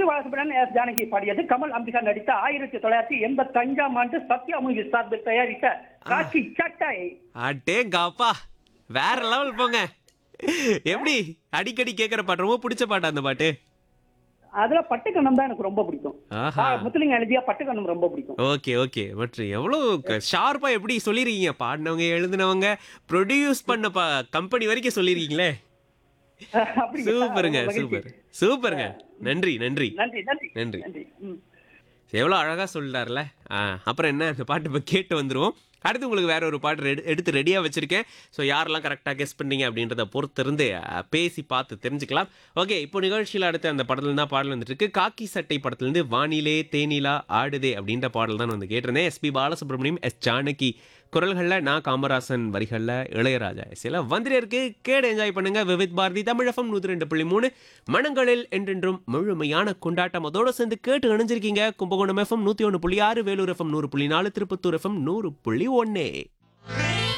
SP Balasubramanian S Janaki பாடியது கமல் அம்பிகா நடித்த ஆயிரத்தி தொள்ளாயிரத்தி எண்பத்தி அஞ்சாம் ஆண்டு சத்யா மூவி சார்பில் தயாரித்த காக்கி சட்டை அடேங்கப்பா வேற லெவல் போங்க எப்படி அடிக்கடி கேக்குற பாட்டு ரொம்ப பிடிச்ச பாட்டு அந்த பாட்டு அதுல பட்டுக்கண்ணம் தான் எனக்கு ரொம்ப பிடிக்கும் ஆஹா முத்துலிங்க எழுதிய பட்டுக்கண்ணம் ரொம்ப பிடிக்கும் ஓகே ஓகே மற்றும் எவ்வளவு ஷார்ப்பா எப்படி சொல்லிருக்கீங்க பாடினவங்க எழுதினவங்க ப்ரொடியூஸ் பண்ண கம்பெனி வரைக்கும் சொல்லிருக்கீங்களே அப்படிங்களா? சூப்பருங்க ரொம்ப மகிழ்ச்சி. சூப்பர் சூப்பருங்க நன்றி நன்றி நன்றி நன்றி நன்றி. நன்றி ம். எவ்வளோ அழகா சொல்லிட்டார்ல ஆ அப்புறம் என்ன இந்த பாட்டு இப்போ கேட்டு வந்துருவோம் அடுத்து உங்களுக்கு வேற ஒரு பாட்டு ரெடி எடுத்து ரெடியாக வச்சிருக்கேன் ஸோ யாரெல்லாம் கரெக்டாக கெஸ் பண்ணீங்க அப்படின்றத பொறுத்திருந்து அ, பேசி பார்த்து தெரிஞ்சுக்கலாம் ஓகே இப்போ நிகழ்ச்சியில் அடுத்து அந்த படத்துல தான் பாடல் வந்துட்டு இருக்கு காக்கி சட்டை படத்துலேருந்து வானிலே தேனிலா ஆடுதே அப்படின்ற பாடல் தான் வந்து கேட்டிருந்தேன் எஸ்பி பாலசுப்ரமணியம் எஸ் ஜானகி குரல்களில் நான் காமராசன் வரிகளில் இளையராஜா எல்லாம் வந்துட்டே இருக்கு கேடு என்ஜாய் பண்ணுங்க விவித் பாரதி தமிழகம் நூற்றி ரெண்டு புள்ளி மூணு மனங்களில் என்றென்றும் முழுமையான கொண்டாட்டம் அதோட சேர்ந்து கேட்டு அணிஞ்சிருக்கீங்க கும்பகோணம் எஃப்எம் நூற்றி ஒன்று புள்ளி ஆறு வேலூர் எஃப்எம் நூறு புள்ளி நாலு திருப்பத்தூர் எஃப்எம் நூறு புள்ளி ஒன்று